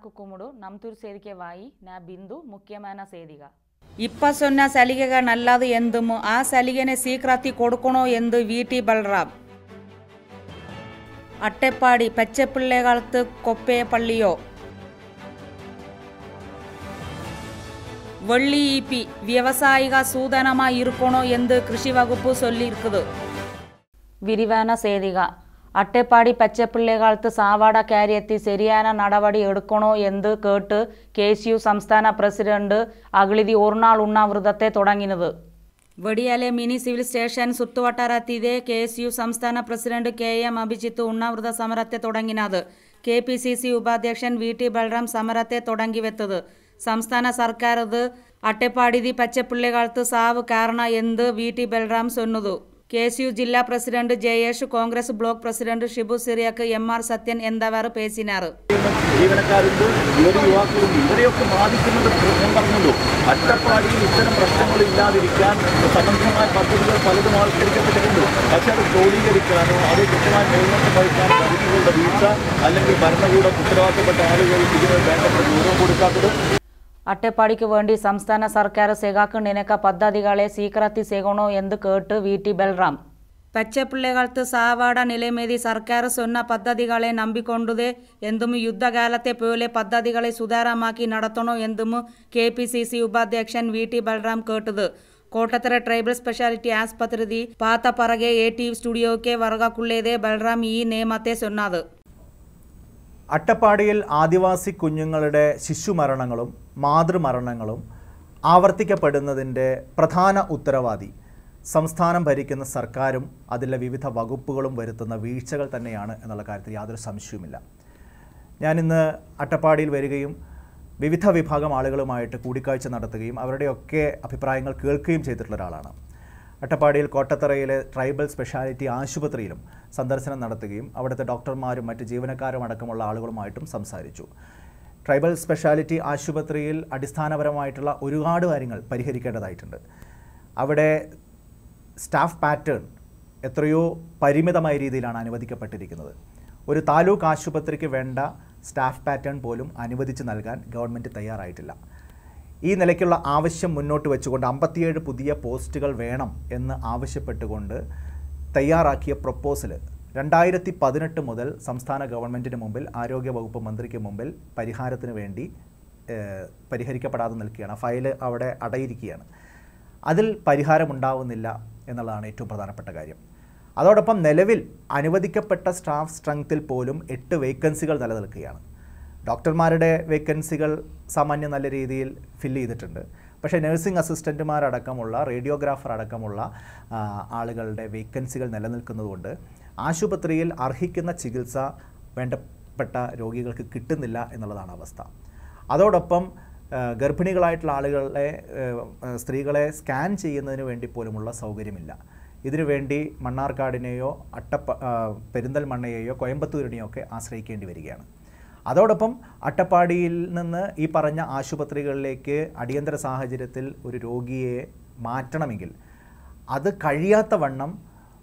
எல்லாருக்கும் கும்பிடு நம்தூர் சேதிக்கே வாயி நான் பிந்து முக்கியமான ಸೇದಿಗ ಇಪ್ಪ ಸೊನ್ನ ಸಲಿಗೆಗ ನಲ್ಲದು ಎಂದುಮು ಆ ಸಲಿಗೆನೆ ಸೀಕ್ರತಿ ಕೊಡ್ಕೊಣೋ ಎಂದು ವಿ ಟಿ ಬಲರಾಮ್ അട്ടപ്പാടി പച്ചപ്പിള്ളേകാലത്ത് കൊപ്പേ പള്ളിയോ വെള്ളി ഇപി വ്യവസായിക സൂതനമായി ഇരിക്കണോ എന്ന് കൃഷി വകുപ്പ് ചൊല്ലിയിരിക്കുന്നത് വിരിവാന സേതിക അട്ടപ്പാടി പച്ചപ്പിള്ളേകാലത്ത് സാവാട കാര്യത്തിൽ ശരിയായ നടപടി എടുക്കണോ എന്ന് കേട്ട് കെ സി യു സംസ്ഥാന പ്രസിഡന്റ് അഗളിതി ഒരുനാൾ ഉണ്ണാവൃതത്തെ തുടങ്ങിയത് വെടിയാലെ മിനി സിവിൽ സ്റ്റേഷൻ സുത്തുവട്ടാരത്തിതെ കെ എസ് യു സംസ്ഥാന പ്രസിഡന്റ് കെ എം അഭിജിത്ത് ഉണ്ണാവൃത സമരത്തെ തുടങ്ങിനത് കെ പി സി സി ഉപാധ്യക്ഷൻ വി ടി ബൽറാം സമരത്തെ തുടങ്ങിവെത്തത് സംസ്ഥാന സർക്കാർ ഇത് അട്ടപ്പാടിതി പച്ചപ്പിള്ളികാലത്ത് സാവ് കാരണ എന്ത് വി ടി ബൽറാം സൊന്നതു കെ എസ് യു ജില്ലാ president Jayesh Congress block president Shibu Cyriac M R Sathyan എന്നിവർ പേസിനാറ് ജീവനക്കാരുണ്ട് യുവതി യുവാക്കളുണ്ട് ഇവരെയൊക്കെ ബാധിക്കുന്നത് ഞാൻ പറഞ്ഞല്ലോ അട്ടപ്പാടിയിൽ ഇത്തരം പ്രശ്നങ്ങൾ ഇല്ലാതിരിക്കാൻ സമഗ്രമായ പദ്ധതികൾ പലതും ആവിഷ്കരിക്കപ്പെട്ടിട്ടുണ്ട് പക്ഷേ അത് ക്രോഡീകരിക്കാനോ അത് കൃത്യമായി മേൽനോട്ടം വഹിക്കാനോ അധികാരികളുടെ വീഴ്ച അല്ലെങ്കിൽ ഭരണകൂടം ഉത്തരവാദിത്തപ്പെട്ട ആളുകൾ ഇതിന് വേണ്ടത്ര ഗൗരവം കൊടുക്കാത്തത് അട്ടപ്പാടിക്ക് വേണ്ടി സംസ്ഥാന സർക്കാർ സെഗാക്ക് നിനക്ക പദ്ധതികളെ സീക്രത്തി സെഗണോ എന്ന് കേട്ട് വി ടി ബൽറാം പച്ചപ്പിള്ളകാലത്ത് സാവാട നിലമേതി സർക്കാർ സൊന്ന പദ്ധതികളെ നമ്പിക്കൊണ്ടത് എന്തും യുദ്ധകാലത്തെ പോലെ പദ്ധതികളെ സുതാരമാക്കി നടത്തണോ എന്തും കെ പി സി സി ഉപാധ്യക്ഷൻ വി ടി ബൽറാം കേട്ടത് കോട്ടത്തറ ട്രൈബൽ സ്പെഷ്യാലിറ്റി ആസ്പത്രി പാത്ത പറകെ എ ടി സ്റ്റുഡിയോക്കെ വറകാക്കുള്ളതേ ബൽറാം ഈ നിയമത്തെ സൊന്നത് അട്ടപ്പാടിയിൽ ആദിവാസി കുഞ്ഞുങ്ങളുടെ ശിശുമരണങ്ങളും മാതൃമരണങ്ങളും ആവർത്തിക്കപ്പെടുന്നതിൻ്റെ പ്രധാന ഉത്തരവാദി സംസ്ഥാനം ഭരിക്കുന്ന സർക്കാരും അതിലെ വിവിധ വകുപ്പുകളും വരുത്തുന്ന വീഴ്ചകൾ തന്നെയാണ് എന്നുള്ള കാര്യത്തിൽ യാതൊരു സംശയവുമില്ല ഞാനിന്ന് അട്ടപ്പാടിയിൽ വരികയും വിവിധ വിഭാഗം ആളുകളുമായിട്ട് കൂടിക്കാഴ്ച നടത്തുകയും അവരുടെയൊക്കെ അഭിപ്രായങ്ങൾ കേൾക്കുകയും ചെയ്തിട്ടുള്ള ഒരാളാണ് അട്ടപ്പാടിയിൽ കോട്ടത്തറയിലെ ട്രൈബൽ സ്പെഷ്യാലിറ്റി ആശുപത്രിയിലും സന്ദർശനം നടത്തുകയും അവിടുത്തെ ഡോക്ടർമാരും മറ്റ് ജീവനക്കാരും അടക്കമുള്ള ആളുകളുമായിട്ടും സംസാരിച്ചു ട്രൈബൽ സ്പെഷ്യാലിറ്റി ആശുപത്രിയിൽ അടിസ്ഥാനപരമായിട്ടുള്ള ഒരുപാട് കാര്യങ്ങൾ പരിഹരിക്കേണ്ടതായിട്ടുണ്ട് അവിടെ സ്റ്റാഫ് പാറ്റേൺ എത്രയോ പരിമിതമായ രീതിയിലാണ് അനുവദിക്കപ്പെട്ടിരിക്കുന്നത് ഒരു താലൂക്ക് ആശുപത്രിക്ക് വേണ്ട സ്റ്റാഫ് പാറ്റേൺ പോലും അനുവദിച്ച് നൽകാൻ ഗവൺമെൻറ് തയ്യാറായിട്ടില്ല ഈ നിലയ്ക്കുള്ള ആവശ്യം മുന്നോട്ട് വെച്ചുകൊണ്ട് അമ്പത്തിയേഴ് പുതിയ പോസ്റ്റുകൾ വേണം എന്ന് ആവശ്യപ്പെട്ടുകൊണ്ട് തയ്യാറാക്കിയ പ്രൊപ്പോസൽ രണ്ടായിരത്തി പതിനെട്ട് മുതൽ സംസ്ഥാന ഗവൺമെൻറ്റിന് മുമ്പിൽ ആരോഗ്യവകുപ്പ് മന്ത്രിക്ക് മുമ്പിൽ പരിഹാരത്തിന് വേണ്ടി ഏഹ്, പരിഹരിക്കപ്പെടാതെ നിൽക്കുകയാണ് ഫയല് അവിടെ അടയിരിക്കുകയാണ് അതിൽ പരിഹാരമുണ്ടാവുന്നില്ല എന്നുള്ളതാണ് ഏറ്റവും പ്രധാനപ്പെട്ട കാര്യം അതോടൊപ്പം നിലവിൽ അനുവദിക്കപ്പെട്ട സ്റ്റാഫ് സ്ട്രെങ്ത്തിൽ പോലും എട്ട് വേക്കൻസികൾ നിലനിൽക്കുകയാണ് ഡോക്ടർമാരുടെ വേക്കൻസികൾ സാമാന്യം നല്ല രീതിയിൽ ഫില്ല് ചെയ്തിട്ടുണ്ട് പക്ഷേ നഴ്സിംഗ് അസിസ്റ്റൻറ്റുമാരടക്കമുള്ള റേഡിയോഗ്രാഫർ അടക്കമുള്ള ആ, ആളുകളുടെ വേക്കൻസികൾ നിലനിൽക്കുന്നതുകൊണ്ട് ആശുപത്രിയിൽ അർഹിക്കുന്ന ചികിത്സ വേണ്ടപ്പെട്ട രോഗികൾക്ക് കിട്ടുന്നില്ല എന്നുള്ളതാണ് അവസ്ഥ അതോടൊപ്പം ആ, ഗർഭിണികളായിട്ടുള്ള ആളുകളെ ആ, സ്ത്രീകളെ സ്കാൻ ചെയ്യുന്നതിന് വേണ്ടി പോലുമുള്ള സൗകര്യമില്ല ഇതിനു വേണ്ടി മണ്ണാർക്കാടിനെയോ അട്ടപ്പ ആ, പെരിന്തൽമണ്ണയെയോ കോയമ്പത്തൂരിനെയോ ഒക്കെ ആശ്രയിക്കേണ്ടി വരികയാണ് അതോടൊപ്പം അട്ടപ്പാടിയിൽ നിന്ന് ഈ പറഞ്ഞ ആശുപത്രികളിലേക്ക് അടിയന്തര സാഹചര്യത്തിൽ ഒരു രോഗിയെ മാറ്റണമെങ്കിൽ അത് കഴിയാത്ത വണ്ണം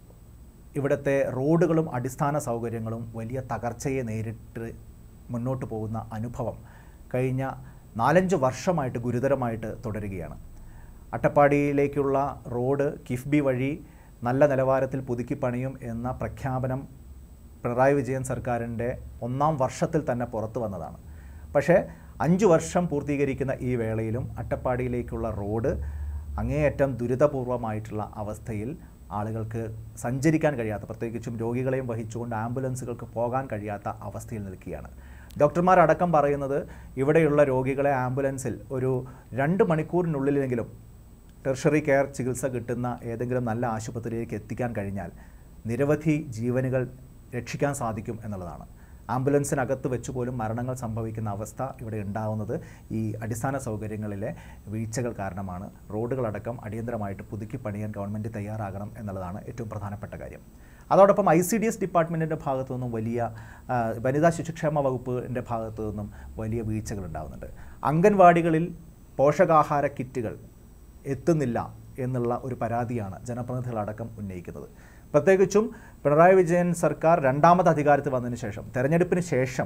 ഇവിടുത്തെ റോഡുകളും അടിസ്ഥാന സൗകര്യങ്ങളും വലിയ തകർച്ചയെ നേരിട്ട് മുന്നോട്ട് പോകുന്ന അനുഭവം കഴിഞ്ഞ നാലഞ്ച് വർഷമായിട്ട് ഗുരുതരമായിട്ട് തുടരുകയാണ് അട്ടപ്പാടിയിലേക്കുള്ള റോഡ് കിഫ്ബി വഴി നല്ല നിലവാരത്തിൽ പുതുക്കി പണിയും എന്ന പ്രഖ്യാപനം പിണറായി വിജയൻ സർക്കാരിൻ്റെ ഒന്നാം വർഷത്തിൽ തന്നെ പുറത്തു വന്നതാണ് പക്ഷേ അഞ്ച് വർഷം പൂർത്തീകരിക്കുന്ന ഈ വേളയിലും അട്ടപ്പാടിയിലേക്കുള്ള റോഡ് അങ്ങേയറ്റം ദുരിതപൂർവമായിട്ടുള്ള അവസ്ഥയിൽ ആളുകൾക്ക് സഞ്ചരിക്കാൻ കഴിയാത്ത പ്രത്യേകിച്ചും രോഗികളെയും വഹിച്ചുകൊണ്ട് ആംബുലൻസുകൾക്ക് പോകാൻ കഴിയാത്ത അവസ്ഥയിൽ നിൽക്കുകയാണ് ഡോക്ടർമാരടക്കം പറയുന്നത് ഇവിടെയുള്ള രോഗികളെ ആംബുലൻസിൽ ഒരു രണ്ട് മണിക്കൂറിനുള്ളിലെങ്കിലും ടെർഷറി കെയർ ചികിത്സ കിട്ടുന്ന ഏതെങ്കിലും നല്ല ആശുപത്രിയിലേക്ക് എത്തിക്കാൻ കഴിഞ്ഞാൽ നിരവധി ജീവനുകൾ രക്ഷിക്കാൻ സാധിക്കും എന്നുള്ളതാണ് ആംബുലൻസിനകത്ത് വെച്ച് പോലും മരണങ്ങൾ സംഭവിക്കുന്ന അവസ്ഥ ഇവിടെ ഉണ്ടാവുന്നത് ഈ അടിസ്ഥാന സൗകര്യങ്ങളിലെ വീഴ്ചകൾ കാരണമാണ് റോഡുകളടക്കം അടിയന്തരമായിട്ട് പുതുക്കി പണിയാൻ ഗവൺമെൻറ് തയ്യാറാകണം എന്നുള്ളതാണ് ഏറ്റവും പ്രധാനപ്പെട്ട കാര്യം അതോടൊപ്പം ഐ സി ഡി എസ് ഡിപ്പാർട്ട്മെൻറ്റിൻ്റെ ഭാഗത്തു നിന്നും വലിയ ആ, വനിതാ ശിശുക്ഷേമ വകുപ്പിൻ്റെ ഭാഗത്തു നിന്നും വലിയ വീഴ്ചകൾ ഉണ്ടാകുന്നുണ്ട് അംഗൻവാടികളിൽ പോഷകാഹാര കിറ്റുകൾ എത്തുന്നില്ല എന്നുള്ള ഒരു പരാതിയാണ് ജനപ്രതിനിധികളടക്കം ഉന്നയിക്കുന്നത് പ്രത്യേകിച്ചും പിണറായി വിജയൻ സർക്കാർ രണ്ടാമത് അധികാരത്തിൽ വന്നതിന് ശേഷം തെരഞ്ഞെടുപ്പിന് ശേഷം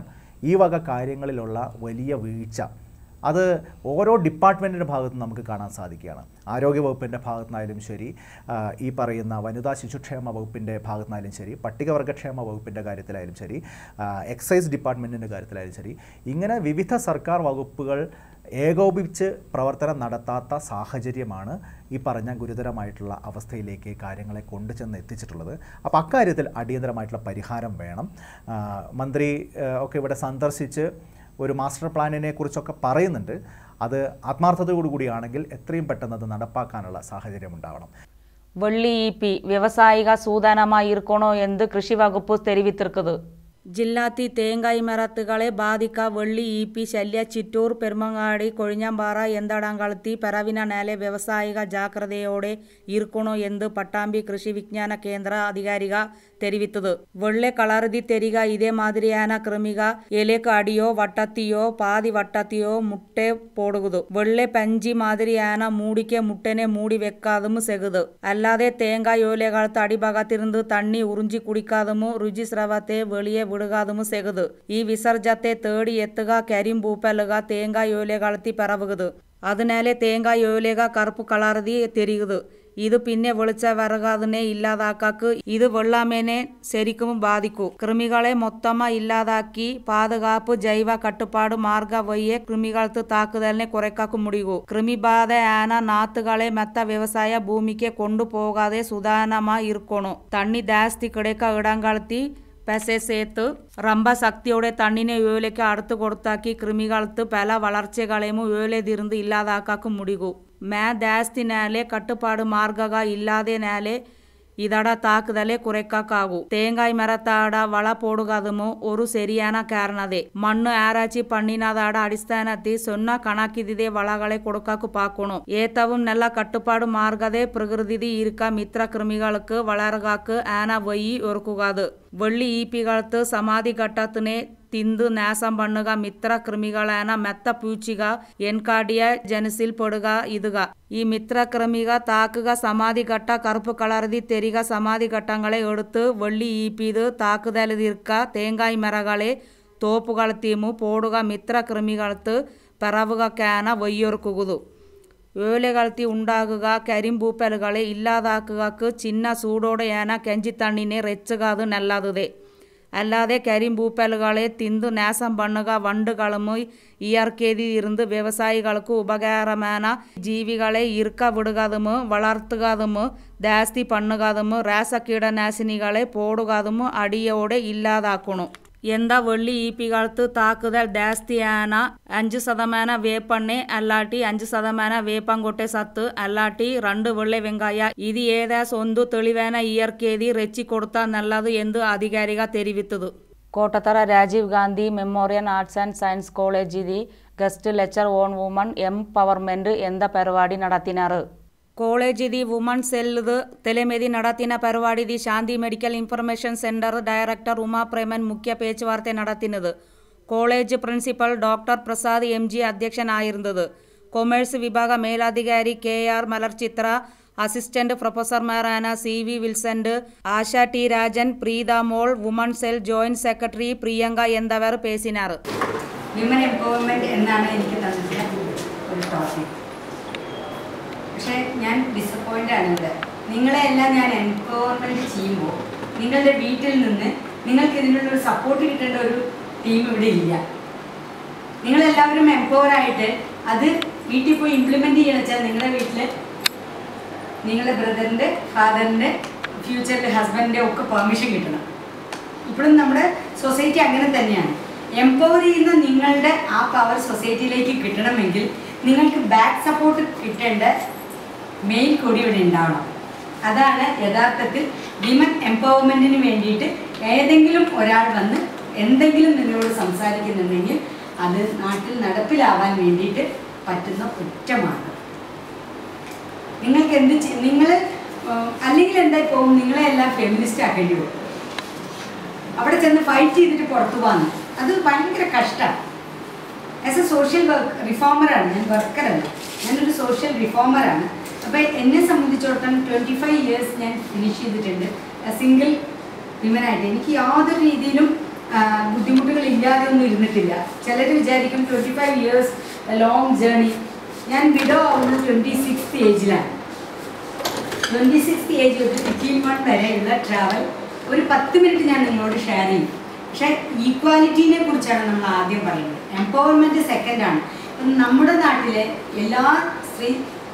ഈ വക കാര്യങ്ങളിലുള്ള വലിയ വീഴ്ച അത് ഓരോ ഡിപ്പാർട്ട്മെൻറ്റിൻ്റെ ഭാഗത്തും നമുക്ക് കാണാൻ സാധിക്കുകയാണ് ആരോഗ്യവകുപ്പിൻ്റെ ഭാഗത്തുനിന്നായാലും ശരി ആ, ഈ പറയുന്ന വനിതാ ശിശുക്ഷേമ വകുപ്പിൻ്റെ ഭാഗത്തുനിന്നായാലും ശരി പട്ടികവർഗക്ഷേമ വകുപ്പിൻ്റെ കാര്യത്തിലായാലും ശരി ആ, എക്സൈസ് ഡിപ്പാർട്ട്മെൻറ്റിൻ്റെ കാര്യത്തിലായാലും ശരി ഇങ്ങനെ വിവിധ സർക്കാർ വകുപ്പുകൾ ഏകോപിച്ച് പ്രവർത്തനം നടത്താത്ത സാഹചര്യമാണ് ഈ പറഞ്ഞ ഗുരുതരമായിട്ടുള്ള അവസ്ഥയിലേക്ക് കാര്യങ്ങളെ കൊണ്ടുചെന്ന് എത്തിച്ചിട്ടുള്ളത് അപ്പോൾ അക്കാര്യത്തിൽ അടിയന്തരമായിട്ടുള്ള പരിഹാരം വേണം ആ, മന്ത്രി ആ, ഒക്കെ ഇവിടെ സന്ദർശിച്ച് ഒരു മാസ്റ്റർ പ്ലാനിനെ കുറിച്ചൊക്കെ പറയുന്നുണ്ട് അത് ആത്മാർത്ഥതയോടുകൂടിയാണെങ്കിൽ എത്രയും പെട്ടെന്ന് അത് നടപ്പാക്കാനുള്ള സാഹചര്യം ഉണ്ടാവണം வெள்ளி ஈபி விவசாயிக சூதானமாக இருக்கணும் என்று கிருஷி வகுப்பு தெரிவித்திருக்குது ജില്ലാത്തി തേങ്ങായ് മരത്തുകളെ ബാധിക്ക വെള്ളി ഇ പി ശല്യ ചിറ്റൂർ പെരുമങ്ങാടി കൊഴിഞ്ഞാമ്പാറ എന്തടങ്കളത്തി പെറവിന നേലെ ವ್ಯವಸಾಯಿಗ ಜಾಗ್ರತೆಯೋടെ ಇರ್ಕಣೋ ಎಂದು ಪಟ್ಟಾಂಬಿ ಕೃಷಿ ವಿಜ್ಞಾನ ಕೇಂದ್ರ ಅಧಿಕಾರಿಗ தெரிவித்தது வெள்ளை கலருதி தெரிக இதே மாதிரியான கிருமிக எலைக்கு அடியோ வட்டத்தியோ பாதி வட்டத்தியோ முட்டை போடுகுது வெள்ளை பஞ்சி மாதிரியான மூடிಕೆ முட்டனை மூடி வைக்காதும் செகுது அல்லாதே தேங்காய் ஓலைகாலத்து அடிபாகத்திருந்து தண்ணி உறிஞ்சி குடிக்காதும் ರುಚಿ ಸ್ರವತೆ வெளியே விடுகாதும் செகுது ಈ ವಿಸರ್ಜತೆ ತೇಡಿ ಎತ್ತುಗ കരിമ്പൂപ്പലുക തേങ്ങായ് ഓലകളത്തി പിറവുകുത് അതിനാലെ തേങ്ങായ് ഓലക കറുപ്പ് കളർതി തെരിയുത് ഇത് പിന്നെ വെളിച്ച വിറകാതിനെ ഇല്ലാതാക്കാക്ക് ഇത് വെള്ളാമേനെ ശരിക്കും ബാധിക്കൂ കൃമികളെ മൊത്തമാ ഇല്ലാതാക്കി പാതുകാപ്പ് ജൈവ കട്ടുപാട് മാർഗ വയ്യെ കൃമികൾക്ക് താക്കുതലിനെ കുറയ്ക്കാക്കു മുടിയൂ കൃമിബാധ ആന നാത്തുകളെ മെത്ത വ്യവസായ ഭൂമിക്ക് കൊണ്ടുപോകാതെ സുധാരണമാ ഇരിക്കണു തണ്ണി ജാസ്തി കിടക്ക ഇടങ്ങളത്തി പെസെ സേത്ത് റമ്പ ശക്തിയോടെ തണ്ണിനെ ഉയലേക്ക് അടുത്ത് കൊടുത്താക്കി കൃമികൾക്ക് പല വളർച്ചകളെയും ഉയലെതിർന്ന് ഇല്ലാതാക്കാക്കും മുടികൂ മേ ದಾಸ್ತಿನಾಲೆ ಕಟ್ಟುಪಾಡು ಮಾರ್ಗಗ ಇಲ್ಲದೆ ನಾಲೆ ಇದಡ ತಾಕದಲೆ ಕುರೆಕ್ಕಾಗು തേങ്ങായ് മരത്താട വള പോടുകതുമോ ഒരു ശരിയാന കാരണതെ മണ്ണ് ആരാച്ചി പണ്ണിനതാട അടിസ്ഥാനത്തിൽ സൊന്ന കണക്കിതിದೆ വളകളെ കൊടുക്കാക്കു പാക്കണു ഏത്തവും നല്ല കട്ടുപാട് മാർഗതെ പ്രകൃതി ഇരിക്ക മിത്ര കൃമികൾക്ക് വളർകാക്ക് ആന വയ്യി ഒരുക്കുകാത് വെള്ളി ഈപ്പികൾക്ക് സമാധി ഘട്ടത്തിനെ തിന്ത് നാശം പണ്ണുക മിത്ര കൃമികളാന മെത്ത പൂച്ചിക എൻകാടിയ ജനസിൽ പെടുക ഇതുക ഈ മിത്ര കൃമിക താക്കുക സമാധി ഘട്ട കറുപ്പ് കളർതി തെരിക സമാധി ഘട്ടങ്ങളെ എടുത്ത് വെള്ളി ഈപ്പിത് താക്കുതല തീർക്ക തേങ്ങായ് മരകളെ തോപ്പുകളത്തിയമു പോടുക മിത്ര കൃമികൾക്ക് പിറവുക കാന വയ്യൊറുക്കുകുതു ഏലകൾത്തി ഉണ്ടാകുക കരിമ്പൂപ്പലുകളെ ഇല്ലാതാക്കുകക്ക് ചിന്ന സൂടോടെയാന കെഞ്ചിത്തണ്ണിനെ റെച്ചുകാത് നല്ലതുതേ അല്ലാതെ കരിമ്പൂപ്പലുകളെ തിന്തു നാശം പണ്ണുക വണ്ടുകളും ഇയർക്കേതി ഇരുന്ന് വ്യവസായികൾക്ക് ഉപകാരமான ജീവികളെ ഇറുക്ക വിടുകതും വളർത്തുകതും ജാസ്തി പണ്ണുകതും രാസകീടനാശിനികളെ പോടുകതും അടിയോടെ ഇല്ലാതാക്കണു എന്താ വെള്ളി ഈപ്പികൾക്ക് താക്കുതൽ ജാസ്തിയാന അഞ്ച് ശതമാന വേപ്പെണ്ണೆ അല്ലാട്ടി അഞ്ച് ശതമാന വേപ്പങ്കൊട്ടെ സത്ത് അല്ലാട്ടി രണ്ട് വെള്ളെ വെങ്കായ ഇത് ഏതാസ് ಒಂದು തെളിവാന ഇയർക്കേതി റെച്ചി കൊടുത്താൽ നല്ലത് എന്ന് അധികാരിക തെരിവിത്തത് Kottathara Rajiv Gandhi memorial arts and science കോളേജിൽ guest lecture on woman empowerment എന്ന പരിപാടി നടത്തിനാറ് കോളേജിതി വുമൺ സെല്ല് തെലമെതി നടത്തിന പരിപാടി Shanti medical information centre director Uma Preman മുഖ്യ പേച്ചുവാർത്ത നടത്തിനത് college principal doctor Prasad M G അധ്യക്ഷനായിരുന്നത് കൊമേഴ്സ് വിഭാഗ മേലധികാരി കെ ആർ മലർചിത്ര അസിസ്റ്റന്റ് പ്രൊഫസർമാരാന സി വി വിൽസന്റ് Asha T Rajan Preetha Mol woman cell joint secretary Priyanka എന്നിവർ പേസിനാർ വിമൻ എംപവർമെൻറ്റ് എന്നാണ് എനിക്ക് തന്നിട്ടുള്ള ഒരു ടോപ്പിക് പക്ഷേ ഞാൻ ഡിസപ്പോയിൻ്റ് ആണിത് നിങ്ങളെ എല്ലാം ഞാൻ എംപവർമെൻറ്റ് ചെയ്യുമ്പോൾ നിങ്ങളുടെ വീട്ടിൽ നിന്ന് നിങ്ങൾക്ക് ഇതിനുള്ളൊരു സപ്പോർട്ട് കിട്ടേണ്ട ഒരു ടീം ഇവിടെ ഇല്ല നിങ്ങളെല്ലാവരും എംപവറായിട്ട് അത് വീട്ടിൽ പോയി ഇംപ്ലിമെൻ്റ് ചെയ്യണം വെച്ചാൽ നിങ്ങളുടെ വീട്ടിൽ നിങ്ങളുടെ ബ്രദറിൻ്റെ ഫാദറിൻ്റെ ഫ്യൂച്ചറിലെ ഹസ്ബൻഡിൻ്റെ ഒക്കെ പെർമിഷൻ കിട്ടണം ഇപ്പോഴും നമ്മുടെ സൊസൈറ്റി അങ്ങനെ തന്നെയാണ് എംപവർ ചെയ്യുന്ന നിങ്ങളുടെ ആ പവർ സൊസൈറ്റിയിലേക്ക് കിട്ടണമെങ്കിൽ നിങ്ങൾക്ക് ബാക്ക് സപ്പോർട്ട് കിട്ടേണ്ട മെയിൻ കൊടി ഇവിടെ ഉണ്ടാവണം അതാണ് യഥാർത്ഥത്തിൽ വിമൻ എംപവർമെൻറ്റിന് വേണ്ടിയിട്ട് ഏതെങ്കിലും ഒരാൾ വന്ന് എന്തെങ്കിലും നിങ്ങളോട് സംസാരിക്കുന്നുണ്ടെങ്കിൽ അത് നാട്ടിൽ നടപ്പിലാവാൻ വേണ്ടിയിട്ട് പറ്റുന്ന ഒറ്റ മാർഗം നിങ്ങൾക്ക് എന്ത് നിങ്ങൾ അല്ലെങ്കിൽ എന്തായി പോകും നിങ്ങളെ എല്ലാം ഫെമിനിസ്റ്റ് ആക്കേണ്ടി വരും അവിടെ ചെന്ന് ഫൈറ്റ് ചെയ്തിട്ട് പുറത്തു പോകാന്ന് അത് ഭയങ്കര കഷ്ടമാണ് ആസ് എ സോഷ്യൽ വർക്ക് റിഫോമറാണ് ഞാൻ വർക്കറല്ല ഞാനൊരു സോഷ്യൽ റിഫോമറാണ് അപ്പോൾ എന്നെ സംബന്ധിച്ചിടത്തോളം ട്വൻറ്റി ഫൈവ് ഇയേഴ്സ് ഞാൻ ഫിനിഷ് ചെയ്തിട്ടുണ്ട് സിംഗിൾ വിമനായിട്ട് എനിക്ക് യാതൊരു രീതിയിലും ബുദ്ധിമുട്ടുകൾ ഇല്ലാതെ ഒന്നും ഇരുന്നിട്ടില്ല ചിലർ വിചാരിക്കും twenty five years long journey ഞാൻ വിഡോ ആവുന്നത് ട്വൻറ്റി സിക്സ് ഏജിലാണ് ട്വൻറ്റി സിക്സ് ഏജ് തൊട്ട് ഫിഫ്റ്റീൻ വൺ വരെയുള്ള ട്രാവൽ ഒരു പത്ത് മിനിറ്റ് ഞാൻ നിങ്ങളോട് ഷെയർ ചെയ്യും പക്ഷേ ഈക്വാലിറ്റീനെ കുറിച്ചാണ് നമ്മൾ ആദ്യം പറയുന്നത് എംപവർമെൻറ്റ് സെക്കൻഡാണ് ഇപ്പം നമ്മുടെ നാട്ടിലെ എല്ലാ സ്ത്രീ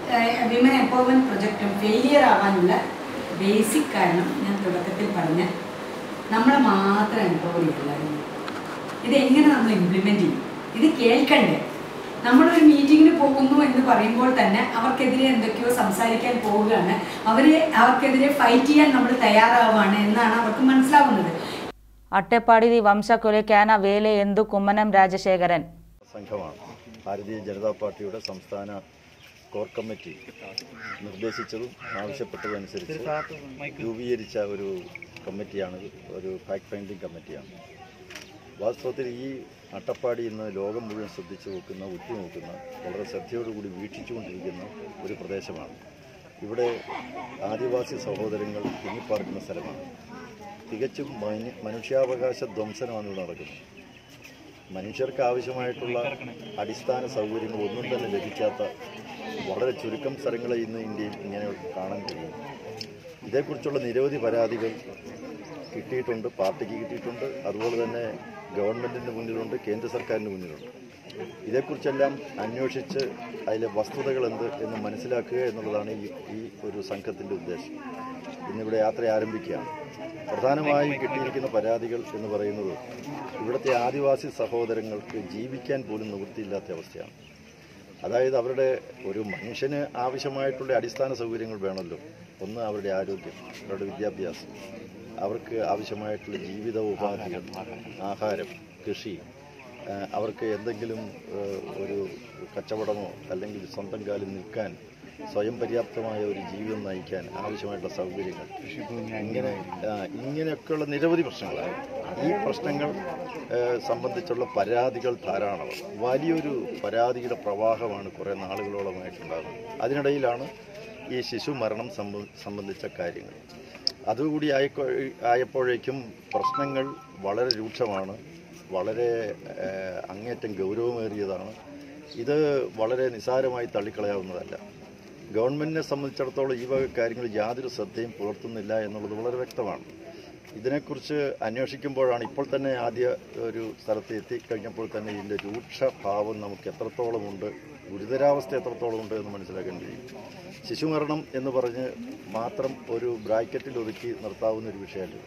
വിമൻ എംപവർമെൻറ്റ് പ്രൊജക്റ്റും ഫെയിലിയർ ആവാനുള്ള ബേസിക് കാരണം ഞാൻ തുടക്കത്തിൽ പറഞ്ഞ നമ്മളെ മാത്രം എംപവർ ചെയ്യില്ലായിരുന്നു ഇത് എങ്ങനെ നമ്മൾ ഇംപ്ലിമെൻറ്റ് ചെയ്യും ഇത് കേൾക്കണ്ടേ നമ്മളൊരു മീറ്റിങ്ങിന് പോകുന്നു എന്ന് പറയുമ്പോൾ തന്നെ അവർക്കെതിരെ എന്തൊക്കെയോ സംസാരിക്കാൻ പോവുകയാണ് അവരെ അവർക്കെതിരെ ഫൈറ്റ് ചെയ്യാൻ നമ്മൾ തയ്യാറാവുകയാണ് എന്നാണ് അവർക്ക് മനസ്സിലാവുന്നത് അട്ടപ്പാടി വംശക്കൊലയ്ക്കാന വേല എന്തു കുമ്മനം രാജശേഖരൻ സംഘമാണ് ഭാരതീയ ജനതാ പാർട്ടിയുടെ സംസ്ഥാന കോർ കമ്മിറ്റി നിർദ്ദേശിച്ചതും ആവശ്യപ്പെട്ടതും അനുസരിച്ച് രൂപീകരിച്ച ഒരു കമ്മിറ്റിയാണ് ഒരു ഫാക്ട് ഫൈൻഡിങ് കമ്മിറ്റിയാണ് വാസ്തവത്തിൽ ഈ അട്ടപ്പാടി ഇന്ന് ലോകം മുഴുവൻ ശ്രദ്ധിച്ചു നോക്കുന്ന ഉറ്റുനോക്കുന്ന വളരെ ശ്രദ്ധയോടുകൂടി വീക്ഷിച്ചുകൊണ്ടിരിക്കുന്ന ഒരു പ്രദേശമാണ് ഇവിടെ ആദിവാസി സഹോദരങ്ങൾ തിങ്ങിപ്പാർക്കുന്ന സ്ഥലമാണ് തികച്ചും മനു മനുഷ്യാവകാശ ധ്വംസനമാണ് ഇവിടെ നടക്കുന്നത് മനുഷ്യർക്ക് ആവശ്യമായിട്ടുള്ള അടിസ്ഥാന സൗകര്യങ്ങൾ ഒന്നും തന്നെ ലഭിക്കാത്ത വളരെ ചുരുക്കം സ്ഥലങ്ങളെ ഇന്ന് ഇന്ത്യയിൽ ഇങ്ങനെ കാണാൻ കഴിയും ഇതേക്കുറിച്ചുള്ള നിരവധി പരാതികൾ കിട്ടിയിട്ടുണ്ട് പാർട്ടിക്ക് കിട്ടിയിട്ടുണ്ട് അതുപോലെ തന്നെ ഗവൺമെൻറ്റിൻ്റെ മുന്നിലുണ്ട് കേന്ദ്ര സർക്കാരിൻ്റെ മുന്നിലുണ്ട് ഇതേക്കുറിച്ചെല്ലാം അന്വേഷിച്ച് അതിലെ വസ്തുതകൾ എന്ത് എന്ന് മനസ്സിലാക്കുക എന്നുള്ളതാണ് ഈ ഈ ഒരു സംഘത്തിൻ്റെ ഉദ്ദേശം ഇന്നിവിടെ യാത്ര ആരംഭിക്കുകയാണ് പ്രധാനമായും കിട്ടിയിരിക്കുന്ന പരാതികൾ എന്ന് പറയുന്നത് ഇവിടുത്തെ ആദിവാസി സഹോദരങ്ങൾക്ക് ജീവിക്കാൻ പോലും നിവൃത്തിയില്ലാത്ത അവസ്ഥയാണ് അതായത് അവരുടെ ഒരു മനുഷ്യന് ആവശ്യമായിട്ടുള്ള അടിസ്ഥാന സൗകര്യങ്ങൾ വേണമല്ലോ ഒന്ന് അവരുടെ ആരോഗ്യം അവരുടെ വിദ്യാഭ്യാസം അവർക്ക് ആവശ്യമായിട്ടുള്ള ജീവിത ഉപാധികൾ ആഹാരം കൃഷി ആ, അവർക്ക് എന്തെങ്കിലും ആ, ഒരു കച്ചവടമോ അല്ലെങ്കിൽ സ്വന്തം കാലിൽ നിൽക്കാൻ സ്വയം പര്യാപ്തമായ ഒരു ജീവിതം നയിക്കാൻ ആവശ്യമായിട്ടുള്ള സൗകര്യങ്ങൾ ഇങ്ങനെ ആ, ഇങ്ങനെയൊക്കെയുള്ള നിരവധി പ്രശ്നങ്ങളാണ് ഈ പ്രശ്നങ്ങൾ ആ, സംബന്ധിച്ചുള്ള പരാതികൾ ധാരാളം വലിയൊരു പരാതിയുടെ പ്രവാഹമാണ് കുറേ നാളുകളോളമായിട്ടുണ്ടാകുന്നത് അതിനിടയിലാണ് ഈ ശിശു മരണം സംബ- സംബന്ധിച്ച കാര്യങ്ങൾ അതുകൂടി ആയിക്കോ ആയപ്പോഴേക്കും പ്രശ്നങ്ങൾ വളരെ രൂക്ഷമാണ് വളരെ ഏഹ്, അങ്ങേറ്റം ഗൗരവമേറിയതാണ് ഇത് വളരെ നിസ്സാരമായി തള്ളിക്കളയാവുന്നതല്ല ഗവൺമെൻറ്റിനെ സംബന്ധിച്ചിടത്തോളം ഈ വക കാര്യങ്ങൾ യാതൊരു ശ്രദ്ധയും പുലർത്തുന്നില്ല എന്നുള്ളത് വളരെ വ്യക്തമാണ് ഇതിനെക്കുറിച്ച് അന്വേഷിക്കുമ്പോഴാണ് ഇപ്പോൾ തന്നെ ആദ്യ ഒരു സ്ഥലത്ത് എത്തിക്കഴിഞ്ഞപ്പോൾ തന്നെ ഇതിൻ്റെ രൂക്ഷഭാവം നമുക്ക് എത്രത്തോളം ഉണ്ട് ഗുരുതരാവസ്ഥ എത്രത്തോളം ഉണ്ട് എന്ന് മനസ്സിലാക്കാൻ കഴിയും ശിശുമരണം എന്ന് പറഞ്ഞ് മാത്രം ഒരു ബ്രാക്കറ്റിൽ ഒതുക്കി നിർത്താവുന്ന ഒരു വിഷയമല്ല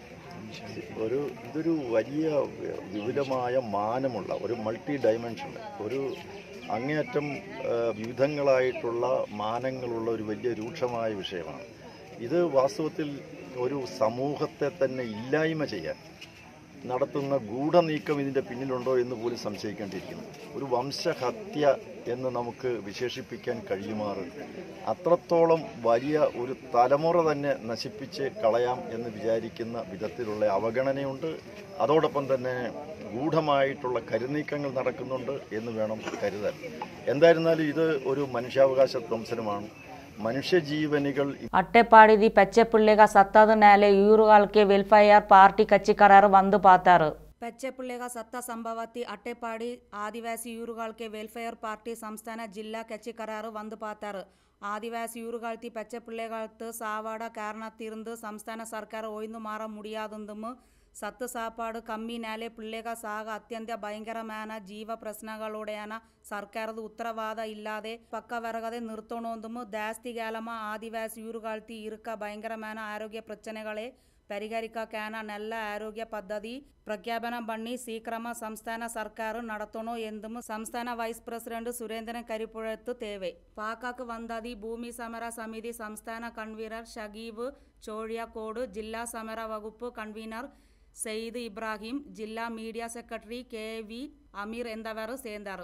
ഒരു ഇതൊരു വലിയ വിപുലമായ മാനമുള്ള ഒരു മൾട്ടി ഡയമെൻഷൻ ഒരു അങ്ങേയറ്റം ആ, വിവിധങ്ങളായിട്ടുള്ള മാനങ്ങളുള്ള ഒരു വലിയ രൂക്ഷമായ വിഷയമാണ് ഇത് വാസ്തവത്തിൽ ഒരു സമൂഹത്തെ തന്നെ ഇല്ലായ്മ ചെയ്യാൻ നടത്തുന്ന ഗൂഢനീക്കം ഇതിൻ്റെ പിന്നിലുണ്ടോ എന്ന് പോലും സംശയിക്കേണ്ടിയിരിക്കുന്നു ഒരു വംശഹത്യ എന്ന് നമുക്ക് വിശേഷിപ്പിക്കാൻ കഴിയുമാറ് അത്രത്തോളം വലിയ ഒരു തലമുറ തന്നെ നശിപ്പിച്ച് കളയാം എന്ന് വിചാരിക്കുന്ന വിധത്തിലുള്ള അവഗണനയുണ്ട് അതോടൊപ്പം തന്നെ ഗൂഢമായിട്ടുള്ള കരുനീക്കങ്ങൾ നടക്കുന്നുണ്ട് എന്ന് വേണം കരുതാൻ എന്തായിരുന്നാലും ഇത് ഒരു മനുഷ്യാവകാശ ധ്വംസനമാണ് മനുഷ്യജീവനുകൾ ಅಟ್ಟೆಪಾಡಿದಿ ಪಚ್ಚೆಪುಳ್ಳೆಗ ಸತ್ತದ ನ್ಯಾಲೆ ಇವ್ರುಗಾಲ್ಕೆ ವೆಲ್ಫೇರ್ ಪಾರ್ಟಿ ಕಚ್ಚಿಕರಾರು ಬಂದು ಪಾತಾರು ಪಚ್ಚೆಪುಳ್ಳೆಗ ಸತ್ತ ಸಂಭವತಿ ಅಟ್ಟೆಪಾಡಿ ಆದಿವಾಸಿ ಯೂರುಗಾಳ್ಕೆ ವೆಲ್ಫೇರ್ ಪಾರ್ಟಿ ಸಂಸ್ಥಾನ ಜಿಲ್ಲಾ ಕಚ್ಚಿಕರಾರು வந்து பார்த்தாரு ஆதிவாசி யூருகாழ்த்தி பச்சை பிள்ளைகாலத்து சாவாட காரணத்திருந்து சம்ஸ்தான சர்க்கார் ஓய்ந்து மாற முடியாதுந்தும் ಸತ್ತು ಸಾಪಾಡು ಕಮ್ಮಿನಾಲೆ ಪಿಳ್ಳೆಗ ಸಾಗ ಅತ್ಯಂತ ಭಯಂಕರமான ಜೀವ ಪ್ರಶ್ನೆಗಳೋಡೆಯನ ಸರ್ಕಾರದ ಉತ್ತರವಾದ ಇಲ್ಲದೆ ಪಕ್ಕವರಗದೆ നിർത്തണോന്നും ദാസ്തികാലമ ആദിവാസി യൂറുകാഴ്ത്തി ഇരുക്ക ഭയങ്കരമായ ആരോഗ്യ പ്രശ്നങ്ങളെ പരിഹരിക്കാന നല്ല ആരോഗ്യ പദ്ധതി പ്രഖ്യാപനം പണി സീക്രമ സംസ്ഥാന സർക്കാർ നടത്തണോ എന്തും സംസ്ഥാന വൈസ് പ്രസിഡന്റ് സുരേന്ദ്രൻ കരിപ്പുഴത്ത് തേവെ പാക്കാക്ക് വന്താതി ഭൂമി സമര സമിതി സംസ്ഥാന കൺവീനർ ഷഗീബ് ചോഴിയക്കോട് ജില്ലാ സമര വകുപ്പ് കൺവീനർ സെയ്ദ് ഇബ്രാഹിം ജില്ലാ media secretary K V Ameer എന്നിവർ ചേർന്നാർ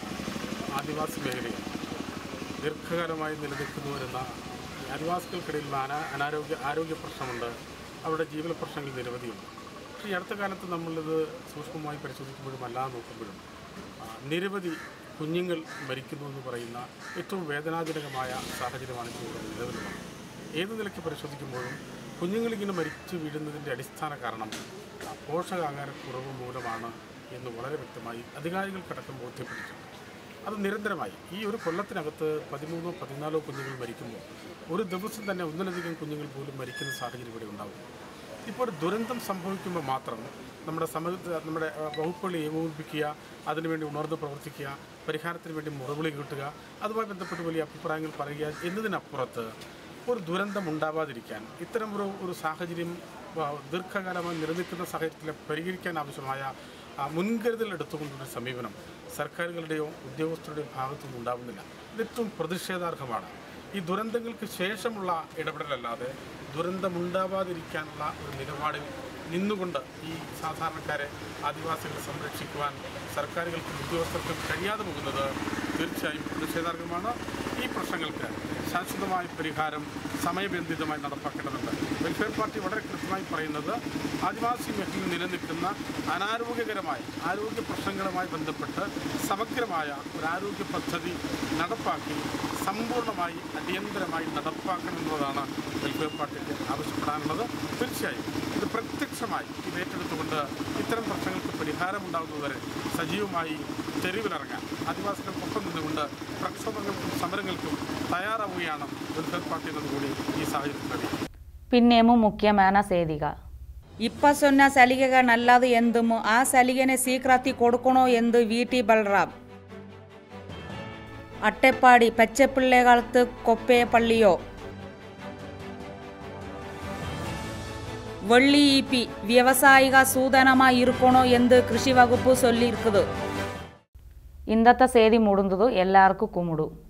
ആദിവാസി മേഖലയിൽ ദീർഘകാലമായി നിലനിൽക്കുന്നു വരുന്ന ഈ ആദിവാസികൾക്കിടയിൽ അനാ അനാരോഗ്യ ആരോഗ്യ പ്രശ്നമുണ്ട് അവരുടെ ജീവന പ്രശ്നങ്ങൾ നിരവധിയുണ്ട് പക്ഷേ ഈ അടുത്ത കാലത്ത് നമ്മളിത് സൂക്ഷ്മമായി പരിശോധിക്കുമ്പോഴും അല്ലാതെ നോക്കുമ്പോഴും ആ, നിരവധി കുഞ്ഞുങ്ങൾ മരിക്കുന്നു എന്ന് പറയുന്ന ഏറ്റവും വേദനാജനകമായ സാഹചര്യമാണ് ഇപ്പോൾ ഇവിടെ നിലവിലുള്ളത് ഏത് നിലയ്ക്ക് പരിശോധിക്കുമ്പോഴും കുഞ്ഞുങ്ങളിങ്ങനെ മരിച്ചു വീഴുന്നതിൻ്റെ അടിസ്ഥാന കാരണം പോഷകാഹാരക്കുറവ് മൂലമാണ് എന്ന് വളരെ വ്യക്തമായി അധികാരികൾക്കടക്കം ബോധ്യപ്പെട്ടിട്ടുണ്ട് അത് നിരന്തരമായി ഈ ഒരു കൊല്ലത്തിനകത്ത് പതിമൂന്നോ പതിനാലോ കുഞ്ഞുങ്ങൾ മരിക്കുമ്പോൾ ഒരു ദിവസം തന്നെ ഒന്നിലധികം കുഞ്ഞുങ്ങൾ പോലും മരിക്കുന്ന സാഹചര്യം ഇവിടെ ഉണ്ടാകും ഇപ്പോൾ ഒരു ദുരന്തം സംഭവിക്കുമ്പോൾ മാത്രം നമ്മുടെ സമൂഹ നമ്മുടെ ആ, വകുപ്പുകളെ ഏകോപിപ്പിക്കുക അതിനുവേണ്ടി ഉണർന്ന് പ്രവർത്തിക്കുക പരിഹാരത്തിന് വേണ്ടി മുറവിളി കിട്ടുക അതുമായി ബന്ധപ്പെട്ട് വലിയ അഭിപ്രായങ്ങൾ പറയുക എന്നതിനപ്പുറത്ത് ഒരു ദുരന്തം ഉണ്ടാവാതിരിക്കാൻ ഇത്തരം ഒരു ഒരു സാഹചര്യം ആ, ദീർഘകാലമായി നിലനിൽക്കുന്ന സാഹചര്യത്തിൽ പരിഹരിക്കാൻ ആവശ്യമായ ആ, മുൻകരുതൽ എടുത്തുകൊണ്ടുള്ള സമീപനം സർക്കാരുകളുടെയോ ഉദ്യോഗസ്ഥരുടെയോ ഭാഗത്തുനിന്നും ഉണ്ടാവുന്നില്ല ഇത് ഏറ്റവും പ്രതിഷേധാർഹമാണ് ഈ ദുരന്തങ്ങൾക്ക് ശേഷമുള്ള ഇടപെടലല്ലാതെ ദുരന്തമുണ്ടാവാതിരിക്കാനുള്ള ഒരു നിലപാടിൽ നിന്നുകൊണ്ട് ഈ സാധാരണക്കാരെ ആദിവാസികളെ സംരക്ഷിക്കുവാൻ സർക്കാരുകൾക്കും ഉദ്യോഗസ്ഥർക്കും കഴിയാതെ പോകുന്നത് തീർച്ചയായും പ്രതിഷേധാർഹമാണ് ഈ പ്രശ്നങ്ങൾക്ക് ശാശ്വതമായ പരിഹാരം സമയബന്ധിതമായി നടപ്പാക്കേണ്ടതുണ്ട് വെൽഫെയർ പാർട്ടി വളരെ കൃത്യമായി പറയുന്നത് ആദിവാസി മേഖലയിൽ നിലനിൽക്കുന്ന അനാരോഗ്യകരമായ ആരോഗ്യ പ്രശ്നങ്ങളുമായി ബന്ധപ്പെട്ട് സമഗ്രമായ ഒരു ആരോഗ്യ പദ്ധതി നടപ്പാക്കി സമ്പൂർണ്ണമായി അടിയന്തരമായി നടപ്പാക്കണമെന്നതാണ് വെൽഫെയർ പാർട്ടിക്ക് ആവശ്യപ്പെടാനുള്ളത് തീർച്ചയായും ഇത് പ്രത്യക്ഷമായി ഇത് ഏറ്റെടുത്തുകൊണ്ട് ഇത്തരം പ്രശ്നങ്ങൾക്ക് പരിഹാരമുണ്ടാകുന്നതുവരെ സജീവമായി തെരുവിലിറങ്ങാൻ ആദിവാസികൾക്കൊപ്പം നിന്നുകൊണ്ട് പ്രക്ഷോഭങ്ങൾക്കും സമരങ്ങൾക്കും തയ്യാറാവുകയാണ് വെൽഫെയർ പാർട്ടി എന്നതുകൂടി ഈ സാഹചര്യത്തിൽ അറിയിക്കും പിന്നെയും മുഖ്യமான செய்திக இப்ப சொன்ன சலுகைகள் நல்லது எந்தும் ஆ சலுகைனை சீக்கிரத்தி கொடுக்கணும் ಎಂದು வி ಟಿ ಬಲರಾಮ್ ಅಟ್ಟೆಪ್ಪಾಡಿ ಪಚ್ಚೆಪಿಳ್ಳೆಗಾಲത്ത് ಕೊಪ್ಪೆ ಪಳ್ಳಿಯೋ வெள்ளி ஈபி விவசாயிக சூதனமா இருக்கணும் என்று கிருஷி வகுப்பு சொல்லி இருக்குது ಇಂದತ್ತ ಸೇದಿ ಮೂಡುಂದುದು ಎಲ್ಲಾರ್ಗೂ ಕುಮುಡು